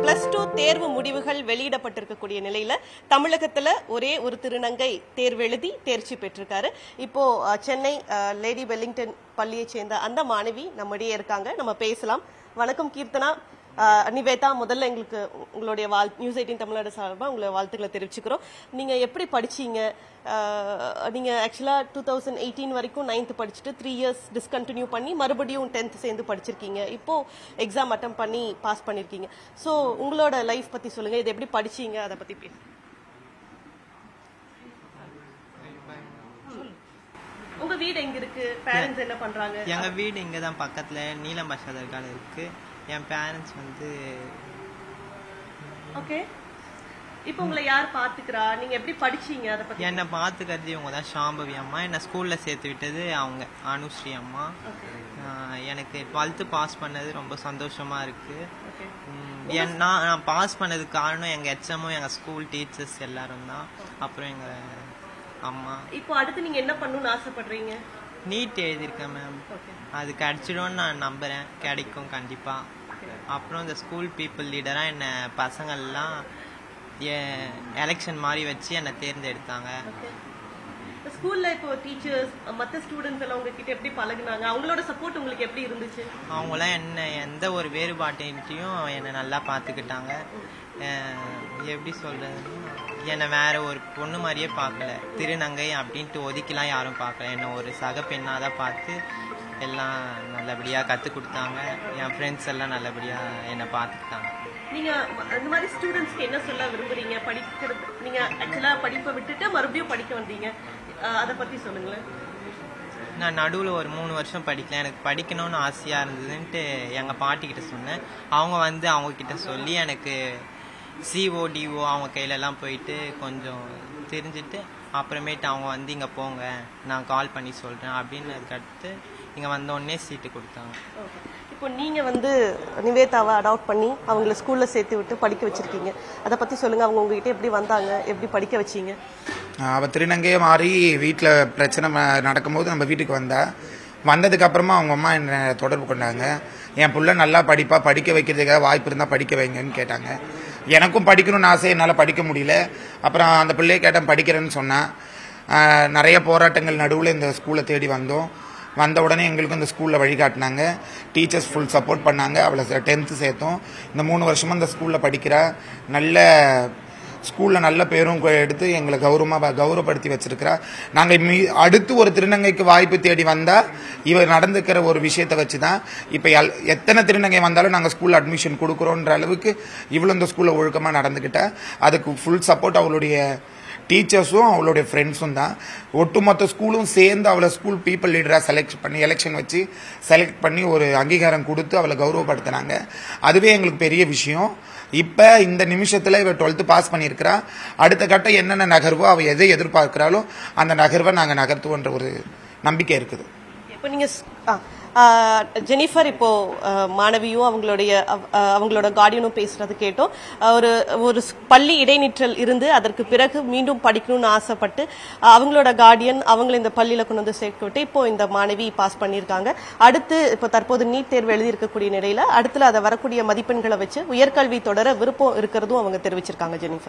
Plus two தேர்வு முடிவுகள் வெளியிடப்பட்டிருக்கக்கூடிய நிலையில தமிழகத்துல ஒரே ஒரு திருநங்கை தேர்வு எழுதி தேர்ச்சி பெற்றிருக்காரு இப்போ அஹ், சென்னை அஹ், லேடி வெல்லிங்டன் பள்ளியை சேர்ந்த அந்த மாணவி நம்மிடையே இருக்காங்க நம்ம பேசலாம் வணக்கம் கீர்த்தனா அஹ், நிவேதா முதல்ல எங்களுக்கு உங்களுடைய வாழ் நியூஸ் எயிட்டின் தமிழ்நாடு சார்பாக உங்களை வாழ்த்துக்களை தெரிவிச்சுக்கிறோம் நீங்க எப்படி படிச்சீங்க அஹ், நீங்க ஆக்சுவலா டூ தௌசண்ட் எயிட்டீன் வரைக்கும் நைன்த் படிச்சுட்டு த்ரீ இயர்ஸ் டிஸ்கண்டினியூ பண்ணி மறுபடியும் டென்த் சேர்ந்து படிச்சிருக்கீங்க இப்போ எக்ஸாம் அட்டம் பண்ணி பாஸ் பண்ணிருக்கீங்க ஸோ உங்களோட லைஃப் பத்தி சொல்லுங்க இது எப்படி படிச்சீங்க அதை பத்தி பேசு உங்க வீடு எங்க இருக்கு பேரண்ட்ஸ் என்ன பண்றாங்க எங்கள் வீடு இங்கே தான் பக்கத்தில் நீலம் பாஷா தர்கால இருக்கு என் பேரண்ட்ஸ் வந்து ஓகே இப்போ உங்களை யார் பாத்துக்கிறா நீங்க எப்படி படிச்சீங்க அதை பத்தி என்னை பார்த்துக்கிறது இவங்க தான் ஷாம்பவி அம்மா என்னை ஸ்கூலில் சேர்த்து விட்டது அவங்க அனுஸ்ரீ அம்மா ஓகே ஆஹ் எனக்கு டுவெல்த்து பாஸ் பண்ணது ரொம்ப சந்தோஷமாக இருக்குது ஓகே என் நான் நான் பாஸ் பண்ணதுக்கு காரணம் எங்கள் ஹெச்எம்மும் எங்கள் ஸ்கூல் டீச்சர்ஸ் எல்லாரும் தான் அப்புறம் எங்கள் அம்மா இப்போ அடுத்து நீங்க என்ன பண்ணணும்னு ஆசைப்படுறீங்க நீட் எழுதியிருக்கேன் மேம் ஓகே அது கிடைச்சிடும்னு நான் நம்புகிறேன் கிடைக்கும் கண்டிப்பாக அப்புறம் இந்த ஸ்கூல் பீப்புள் லீடராக என்னை பசங்கள்லாம் எலெக்ஷன் மாதிரி வச்சு என்னை தேர்ந்தெடுத்தாங்க ஸ்கூல்ல இப்போ டீச்சர்ஸ் மத்த ஸ்டூடெண்ட்ஸ் எல்லாம் உங்ககிட்ட எப்படி பழகுனாங்க அவங்களோட சப்போர்ட் உங்களுக்கு எப்படி இருந்துச்சு அவங்களாம் என்ன எந்த ஒரு வேறுபாட்டையும் என்னை நல்லா பார்த்துக்கிட்டாங்க அஹ் எப்படி சொல்றதுன்னா என்னை வேற ஒரு பொண்ணு மாதிரியே பார்க்கல திருநங்கை அப்படின்ட்டு ஒதுக்கிலாம் யாரும் பார்க்கல என்னை ஒரு சக பெண்ணாக தான் பார்த்து எல்லாம் நல்லபடியாக கற்றுக் கொடுத்தாங்க என் ஃப்ரெண்ட்ஸ் எல்லாம் நல்லபடியாக என்னை பார்த்துக்கிட்டாங்க நீங்க அந்த மாதிரி ஸ்டூடெண்ட்ஸ்க்கு என்ன சொல்ல விரும்புறீங்க படிக்கிறது நீங்க ஆக்சுவலா படிப்பை விட்டுட்டு மறுபடியும் படிக்க வந்தீங்க அஹ் அத பத்தி சொல்லுங்களேன் நான் நடுவில் ஒரு மூணு வருஷம் படிக்கல எனக்கு படிக்கணும்னு ஆசையாக இருந்ததுன்ட்டு எங்கள் பாட்டிக்கிட்ட சொன்னேன் அவங்க வந்து அவங்கக்கிட்ட சொல்லி எனக்கு சிஓ டிஓ அவங்க கையிலலாம் போயிட்டு கொஞ்சம் தெரிஞ்சுட்டு அப்புறமேட்டு அவங்க வந்து இங்கே போங்க நான் கால் பண்ணி சொல்கிறேன் அப்படின்னு அதுக்கடுத்து இங்கே வந்த உடனே சீட்டு கொடுத்தாங்க Okay. இப்போ நீங்க வந்து நிவேதாவை அடாப்ட் பண்ணி அவங்கள ஸ்கூல்ல சேர்த்து விட்டு படிக்க வச்சிருக்கீங்க அதை பத்தி சொல்லுங்க அவங்க உங்ககிட்ட எப்படி வந்தாங்க எப்படி படிக்க வச்சீங்க அவள் திருநங்கையே மாறி வீட்டில் பிரச்சனை ம- நடக்கும்போது நம்ம வீட்டுக்கு வந்தா வந்ததுக்கு அப்புறமா அவங்க அம்மா என்னை தொடர்பு கொண்டாங்க என் புள்ள நல்லா படிப்பா படிக்க வைக்கிறதுக்காக வாய்ப்பு இருந்தால் படிக்க வைங்கன்னு கேட்டாங்க எனக்கும் படிக்கணும்னு ஆசை என்னால் படிக்க முடியல அப்புறம் அந்த பிள்ளையை கேட்டேன் படிக்கிறேன்னு சொன்னேன் ஆஹ் நிறைய போராட்டங்கள் நடுவில் இந்த ஸ்கூலை தேடி வந்தோம் வந்த உடனே எங்களுக்கும் இந்த ஸ்கூலில் வழிகாட்டினாங்க டீச்சர்ஸ் ஃபுல் சப்போர்ட் பண்ணாங்க அவளை டென்த்து சேர்த்தோம் இந்த மூணு வருஷமா இந்த ஸ்கூலில் படிக்கிறா நல்ல ஸ்கூலில் நல்ல பேரும் கொ- எடுத்து எங்களை கௌரவமாக கௌரவப்படுத்தி வச்சிருக்கிறா நாங்கள் மீ அடுத்து ஒரு திருநங்கைக்கு வாய்ப்பு தேடி வந்தால் இவர் நடந்துக்கிற ஒரு விஷயத்தை வச்சு தான் இப்போ எல் எத்தனை திருநங்கை வந்தாலும் நாங்கள் ஸ்கூலில் அட்மிஷன் கொடுக்குறோன்ற அளவுக்கு இவ்வளோ இந்த ஸ்கூலில் ஒழுக்கமாக நடந்துக்கிட்டா அதுக்கு ஃபுல் சப்போர்ட் அவளுடைய டீச்சர்ஸும் அவளுடைய ஃப்ரெண்ட்ஸும் தான் ஒட்டுமொத்த ஸ்கூலும் சேர்ந்து அவளை ஸ்கூல் பீப்புள் லீடராக செலக்ட் பண்ணி எலெக்ஷன் வச்சு செலக்ட் பண்ணி ஒரு அங்கீகாரம் கொடுத்து அவளை கௌரவப்படுத்தினாங்க அதுவே எங்களுக்கு பெரிய விஷயம் இப்போ இந்த நிமிஷத்தில் இவ டுவெல்த்து பாஸ் பண்ணியிருக்கிறா அடுத்த கட்டம் என்னென்ன நகர்வோ அவள் எதை எதிர்பார்க்கிறாளோ அந்த நகர்வை நாங்கள் நகர்த்துவோன்ற ஒரு நம்பிக்கை இருக்குது இப்போ நீங்க ஸ்- ஆ, ஆ, ஜெனிஃபர் இப்போ ஆ, மாணவியும் அவங்களுடைய அவ- ஆ, அவங்களோட கார்டியனும் பேசுறது கேட்டோம் ஆ, ஒரு ஒரு ஸ்- பள்ளி இடைநிற்றல் இருந்து அதற்கு பிறகு மீண்டும் படிக்கணும்னு ஆசைப்பட்டு ஆ, அவங்களோட கார்டியன் அவங்கள இந்த பள்ளியில கொண்டு வந்து சேர்த்து விட்டு இப்போ இந்த மாணவி பாஸ் பண்ணியிருக்காங்க அடுத்து இப்போ தற்போது நீட் தேர்வு எழுதியிருக்கக்கூடிய நிலையில அடுத்துல அதை வரக்கூடிய மதிப்பெண்களை வச்சு உயர்கல்வி தொடர விருப்பம் இருக்கிறதும் அவங்க தெரிவிச்சிருக்காங்க ஜெனிஃபர்